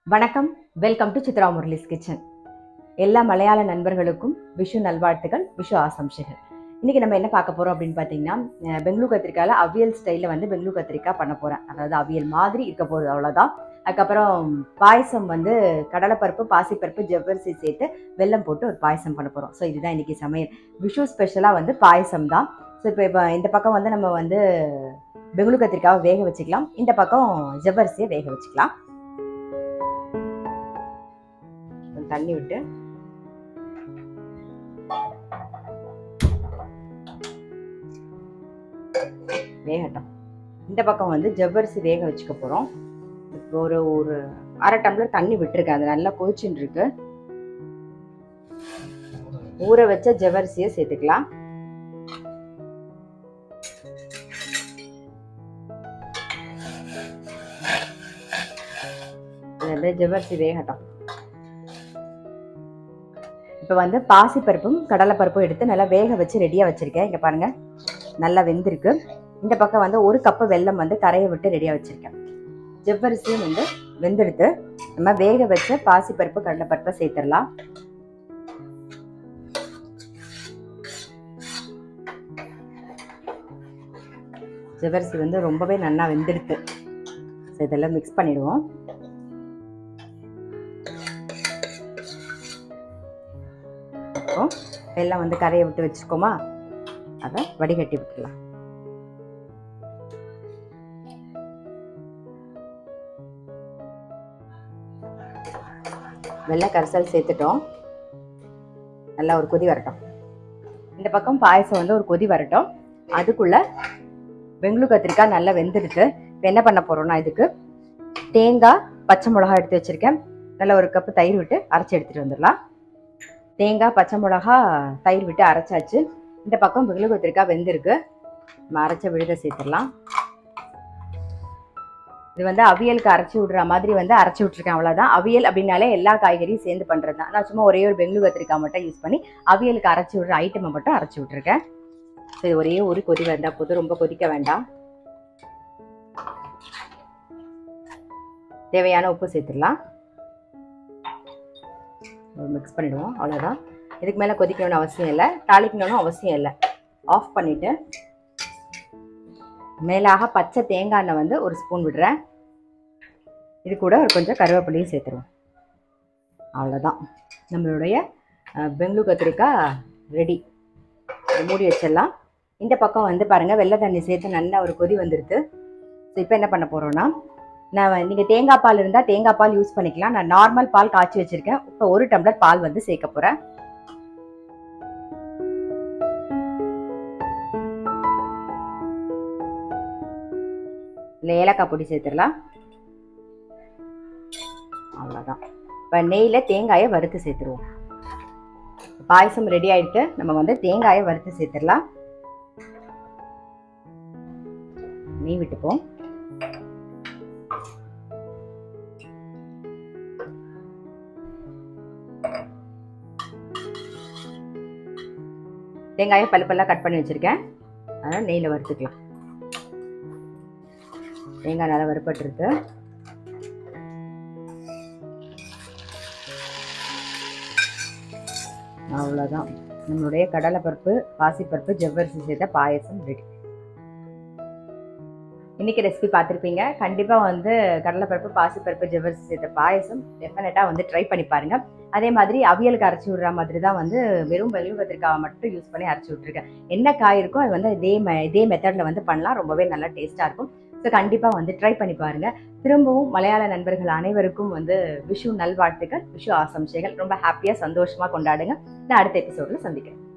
வணக்கம் welcome to Chitra Murali's kitchen எல்லா மலையாள நண்பர்களுக்கும் விஷு நல்வாழ்த்துக்கள் விஷு ஆசம்சைகள் இன்னைக்கு நம்ம என்ன பார்க்க போறோம் அப்படின்னு பார்த்தீங்கன்னா அஹ், பெங்களூர் கத்திரிக்காயில் அவியல் ஸ்டைலில் வந்து பெங்களூர் கத்திரிக்காய் பண்ண போறேன் அதாவது அவியல் மாதிரி இருக்க போகுது அவ்வளோதான் அதுக்கப்புறம் பாயசம் வந்து கடலைப்பருப்பு பாசிப்பருப்பு ஜவ்வரிசி சேர்த்து வெல்லம் போட்டு ஒரு பாயசம் பண்ண போகிறோம் ஸோ இதுதான் இன்னைக்கு சமையல் விஷு ஸ்பெஷலாக வந்து பாயசம் தான் ஸோ இப்போ இப்போ இந்த பக்கம் வந்து நம்ம வந்து பெங்களூர் கத்திரிக்காவை வேக வச்சுக்கலாம் இந்த பக்கம் ஜவ்வரிசியை வேக வச்சுக்கலாம் கொஞ்சம் தண்ணி விட்டு வேகட்டும் இந்த பக்கம் வந்து ஜவ்வரிசி வேக வச்சுக்க போகிறோம் இப்போ ஒரு ஒரு அரை டம்ளர் தண்ணி விட்டுருக்கேன் அது நல்லா கொதிச்சுட்டு இருக்கு ஊற வச்ச ஜவ்வரிசியை சேர்த்துக்கலாம் இது அப்படியே ஜவ்வரிசி வேகட்டும் இப்போ வந்து பாசிப்பருப்பும் கடலைப்பருப்பும் எடுத்து நல்லா வேக வச்சு ரெடியாக வச்சுருக்கேன் இங்கே பாருங்க நல்லா வெந்திருக்கு இந்த பக்கம் வந்து ஒரு கப்பு வெல்லம் வந்து கரையை விட்டு ரெடியாக வச்சுருக்கேன் ஜவ்வரிசியும் வந்து வெந்தெடுத்து நம்ம வேக வச்ச பாசிப்பருப்பு கடலைப்பருப்பை சேர்த்துடலாம் ஜவ்வரிசி வந்து ரொம்பவே நல்லா வெந்தெடுத்து ஸோ இதெல்லாம் மிக்ஸ் பண்ணிடுவோம் அப்புறம் வெல்லம் வந்து கரையை விட்டு வச்சுருக்கோமா அதை வடிகட்டி விட்டுலாம் வெள்ளை கரைசல் சேர்த்துட்டோம் நல்லா ஒரு கொதி வரட்டும் இந்த பக்கம் பாயசம் வந்து ஒரு கொதி வரட்டும் அதுக்குள்ள பெங்களூர் கத்திரிக்காய் நல்லா வெந்துடுத்து இப்போ என்ன பண்ண போறோம்னா இதுக்கு தேங்காய் பச்சை மிளகாய் எடுத்து வச்சிருக்கேன் நல்லா ஒரு கப்பு தயிர் விட்டு அரைச்சி எடுத்துட்டு வந்துடலாம் தேங்காய் பச்சை மிளகா தயிர் விட்டு அரைச்சாச்சு இந்த பக்கம் பெங்களூர் கத்திரிக்காய் வெந்திருக்கு நம்ம அரைச்ச விழுத சேர்த்துடலாம் இது வந்து அவியலுக்கு அரைச்சி விடுற மாதிரி வந்து அரைச்சி விட்ருக்கேன் அவ்வளோதான் அவியல் அப்படின்னாலே எல்லா காய்கறியும் சேர்ந்து பண்ணுறது தான் நான் சும்மா ஒரே ஒரு பெங்களூர் கத்திரிக்காய் மட்டும் யூஸ் பண்ணி அவியலுக்கு அரைச்சி விடுற ஐட்டமை மட்டும் அரைச்சி விட்ருக்கேன் ஸோ இது ஒரே ஒரு கொதி வந்தால் போதும் ரொம்ப கொதிக்க வேண்டாம் தேவையான உப்பு சேர்த்துடலாம் மிக்ஸ் பண்ணிடுவோம் அவ்வளோதான் இதுக்கு மேலே கொதிக்கணும்னு அவசியம் இல்லை தாளிக்கணும்னு அவசியம் இல்லை ஆஃப் பண்ணிவிட்டு மேலாக பச்சை தேங்காய் எண்ணெய் வந்து ஒரு ஸ்பூன் விடுறேன் இது கூட ஒரு கொஞ்சம் கருவேப்பிலையும் சேர்த்துருவோம் அவ்வளோதான் நம்மளுடைய அஹ், பெங்களூர் கத்திரிக்காய் ரெடி மூடி வச்சிடலாம் இந்த பக்கம் வந்து பாருங்கள் வெள்ளை தண்ணி சேர்த்து நல்லா ஒரு கொதி வந்துடுது ஸோ இப்போ என்ன பண்ண போகிறோன்னா நான் நீங்கள் தேங்காய் பால் இருந்தால் தேங்காய் பால் யூஸ் பண்ணிக்கலாம் நான் நார்மல் பால் காய்ச்சி வச்சுருக்கேன் இப்போ ஒரு டம்ளர் பால் வந்து சேர்க்க போகிறேன் இல்லை ஏலக்காய் பொடி சேர்த்துடலாம் அவ்வளோதான் இப்போ நெய்யில் தேங்காயை வறுத்து சேர்த்துருவோம் பாயசம் ரெடி ஆயிட்டு நம்ம வந்து தேங்காயை வறுத்து சேர்த்துடலாம் நெய் விட்டுப்போம் தேங்காயை பல்லு பல்லா கட் பண்ணி வச்சிருக்கேன் அதனால் நெய்யில் வறுத்துக்கலாம் தேங்காய் நல்லா வறுப்பட்டுருக்கு அவ்வளோதான் நம்மளுடைய கடலைப்பருப்பு பாசிப்பருப்பு ஜவ்வரிசி சேர்த்த பாயசம் ரெடி இன்னைக்கு ரெசிபி பார்த்துருப்பீங்க கண்டிப்பாக வந்து கடலைப்பருப்பு பாசிப்பருப்பு ஜவ்வரிசி சேர்த்த பாயசம் டெஃபினட்டாக வந்து ட்ரை பண்ணி பாருங்க அதே மாதிரி அவியலுக்கு அரைச்சி விடுற மாதிரி தான் வந்து வெறும் வெள்ளி கத்திரிக்காவை மட்டும் யூஸ் பண்ணி அரைச்சி விட்ருக்கேன் என்ன காய் இருக்கோ அது வந்து இதே மெ இதே மெத்தடில் வந்து பண்ணலாம் ரொம்பவே நல்லா டேஸ்ட்டாக இருக்கும் ஸோ கண்டிப்பாக வந்து ட்ரை பண்ணி பாருங்க திரும்பவும் மலையாள நண்பர்கள் அனைவருக்கும் வந்து விஷு நல்வாழ்த்துக்கள் விஷு ஆசம்சைகள் ரொம்ப ஹாப்பியாக சந்தோஷமாக கொண்டாடுங்க நான் அடுத்த எபிசோடில் சந்திக்கிறேன்